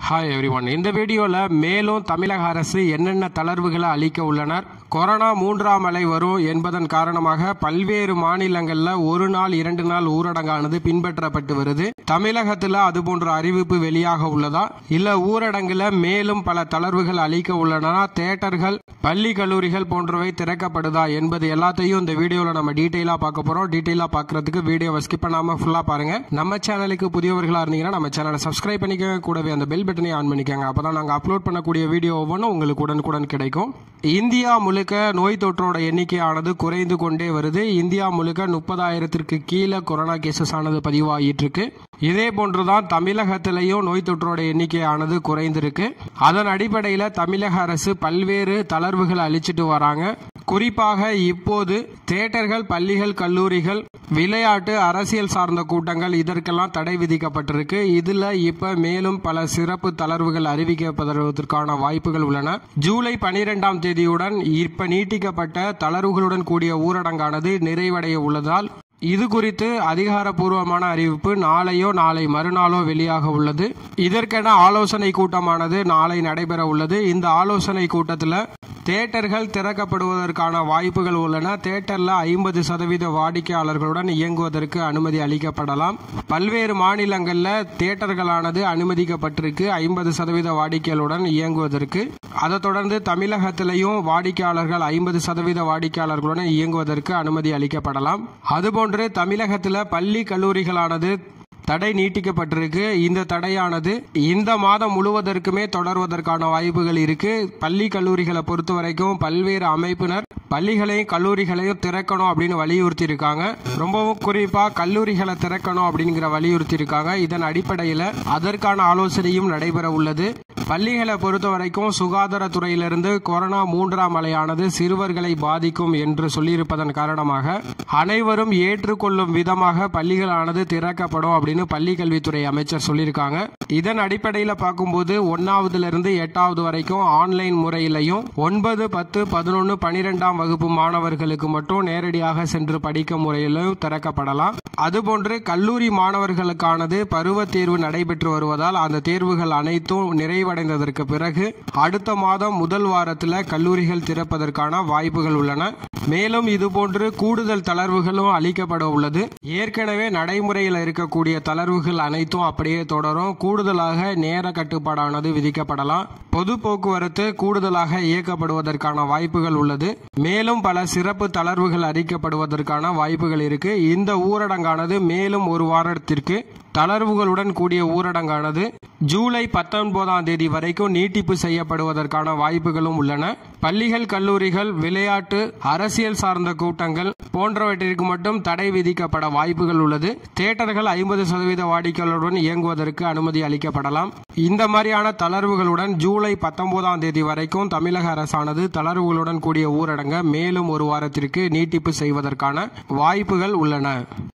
hi everyone இந்த வீடியோவில் மேலும் தமிழக அரசு என்னென்ன தளர்வுகளை அளிக்க உள்ளனர் கொரோனா மூன்றாம் அலை வரும் என்பதன் காரணமாக பல்வேறு மாநிலங்களில் ஒரு நாள் இரண்டு நாள் ஊரடங்கானது பின்பற்றப்பட்டு வருது தமிழகத்தில் அதுபோன்ற அறிவிப்பு வெளியாக உள்ளதா இல்ல ஊரடங்குல மேலும் பல தளர்வுகள் அளிக்க உள்ளனா தேட்டர்கள் பள்ளி கல்லூரிகள் போன்றவை திறக்கப்படுதா என்பது எல்லாத்தையும் இந்த வீடியோவில் நம்ம டீட்டெயிலாக பார்க்க போறோம் டீட்டெயிலாக பார்க்கறதுக்கு வீடியோவை ஸ்கிப் பண்ணாம ஃபுல்லா பாருங்க நம்ம சேனலுக்கு புதியவர்களா இருந்தீங்கன்னா நம்ம சேனலை சப்ஸ்கிரைப் பண்ணிக்கோங்க கூடவே அந்த பெல் பட்டனை ஆன் பண்ணிக்கோங்க அப்பதான் நாங்க அப்லோட் பண்ணக்கூடிய வீடியோ ஒவ்வொன்றும் உங்களுக்கு உடனுக்குடன் கிடைக்கும் இந்தியா முழுக்க நோய் தொற்றோட எண்ணிக்கையானது குறைந்து கொண்டே வருது இந்தியா முழுக்க முப்பதாயிரத்திற்கு கீழே கொரோனா கேசஸ் ஆனது பதிவாகிட்டு இருக்கு இதே போன்றுதான் தமிழகத்திலையும் நோய் தொற்றோட எண்ணிக்கையானது குறைந்திருக்கு அதன் அடிப்படையில் தமிழக அரசு பல்வேறு தளர்வுகள் அளிச்சிட்டு வராங்க குறிப்பாக இப்போது தேட்டர்கள் பள்ளிகள் கல்லூரிகள் விளையாட்டு அரசியல் சார்ந்த கூட்டங்கள் இதற்கெல்லாம் தடை விதிக்கப்பட்டிருக்கு இதுல இப்ப மேலும் பல சிறப்பு தளர்வுகள் அறிவிக்கப்படுவதற்கான வாய்ப்புகள் உள்ளன ஜூலை பனிரெண்டாம் தேதியுடன் இப்ப நீட்டிக்கப்பட்ட தளர்வுகளுடன் கூடிய ஊரடங்கானது நிறைவடைய உள்ளதால் இது குறித்து அதிகாரப்பூர்வமான அறிவிப்பு நாளையோ நாளை மறுநாளோ வெளியாக உள்ளது இதற்கென ஆலோசனை கூட்டமானது நாளை நடைபெற உள்ளது இந்த ஆலோசனை கூட்டத்தில் தேட்டர்கள் திறக்கப்படுவதற்கான வாய்ப்புகள் உள்ளன தேட்டர்ல ஐம்பது சதவீத வாடிக்கையாளர்களுடன் இயங்குவதற்கு அனுமதி அளிக்கப்படலாம் பல்வேறு மாநிலங்களில் தேட்டர்களானது அனுமதிக்கப்பட்டிருக்கு ஐம்பது சதவீத வாடிக்கையாளருடன் இயங்குவதற்கு அதை தொடர்ந்து தமிழகத்திலையும் வாடிக்கையாளர்கள் ஐம்பது சதவீத வாடிக்கையாளர்களுடன் இயங்குவதற்கு அனுமதி அளிக்கப்படலாம் அதுபோன்று தமிழகத்தில் பள்ளி கல்லூரிகளானது தடை நீட்டிக்கப்பட்டிருக்கு இந்த தடையானது இந்த மாதம் முழுவதற்குமே தொடர்வதற்கான வாய்ப்புகள் இருக்கு பள்ளி கல்லூரிகளை பொறுத்த வரைக்கும் பல்வேறு அமைப்பினர் பள்ளிகளையும் கல்லூரிகளையும் திறக்கணும் அப்படின்னு வலியுறுத்தி இருக்காங்க ரொம்பவும் குறிப்பா கல்லூரிகளை திறக்கணும் அப்படிங்கிற வலியுறுத்தி இருக்காங்க இதன் அடிப்படையில் அதற்கான ஆலோசனையும் நடைபெற உள்ளது பள்ளிகளை பொறுத்த வரைக்கும் சுகாதாரத்துறையிலிருந்து கொரோனா மூன்றாம் அலையானது சிறுவர்களை பாதிக்கும் என்று சொல்லியிருப்பதன் காரணமாக அனைவரும் ஏற்றுக்கொள்ளும் விதமாக பள்ளிகளானது திறக்கப்படும் அப்படின்னு பள்ளி கல்வித்துறை அமைச்சர் சொல்லியிருக்காங்க இதன் அடிப்படையில் பார்க்கும்போது ஒன்னாவதுல இருந்து எட்டாவது வரைக்கும் ஆன்லைன் முறையிலையும் ஒன்பது பத்து பதினொன்று பனிரெண்டாம் வகுப்பு மாணவர்களுக்கு மட்டும் நேரடியாக சென்று படிக்க முறையிலும் திறக்கப்படலாம் அதுபோன்று கல்லூரி மாணவர்களுக்கானது பருவ தேர்வு நடைபெற்று வருவதால் அந்த தேர்வுகள் அனைத்தும் நிறைவடைந்ததற்கு பிறகு அடுத்த மாதம் முதல் வாரத்தில் கல்லூரிகள் திறப்பதற்கான வாய்ப்புகள் உள்ளன மேலும் இதுபோன்று கூடுதல் தளர்வுகளும் அளிக்கப்பட உள்ளது ஏற்கனவே நடைமுறையில் இருக்கக்கூடிய தளர்வுகள் அனைத்தும் அப்படியே தொடரும் கூடுதலாக நேர கட்டுப்பாடானது விதிக்கப்படலாம் பொது போக்குவரத்து கூடுதலாக இயக்கப்படுவதற்கான வாய்ப்புகள் உள்ளது மேலும் பல சிறப்பு தளர்வுகள் அறிக்கப்படுவதற்கான வாய்ப்புகள் இருக்கு இந்த ஊரடங்கானது மேலும் ஒரு வாரத்திற்கு தளர்வுகளுடன் கூடிய ஊரடங்கானது ஜூலை பத்தொன்பதாம் தேதி வரைக்கும் நீட்டிப்பு செய்யப்படுவதற்கான வாய்ப்புகளும் உள்ளன பள்ளிகள் கல்லூரிகள் விளையாட்டு அரசியல் சார்ந்த கூட்டங்கள் போன்றவற்றிற்கு மட்டும் தடை விதிக்கப்பட வாய்ப்புகள் உள்ளது தேட்டர்கள் ஐம்பது சதவீத வாடிக்கையாளருடன் இயங்குவதற்கு அனுமதி அளிக்கப்படலாம் இந்த மாதிரியான தளர்வுகளுடன் ஜூலை பத்தொன்பதாம் தேதி வரைக்கும் தமிழக அரசானது தளர்வுகளுடன் கூடிய ஊரடங்க மேலும் ஒரு வாரத்திற்கு நீட்டிப்பு செய்வதற்கான வாய்ப்புகள் உள்ளன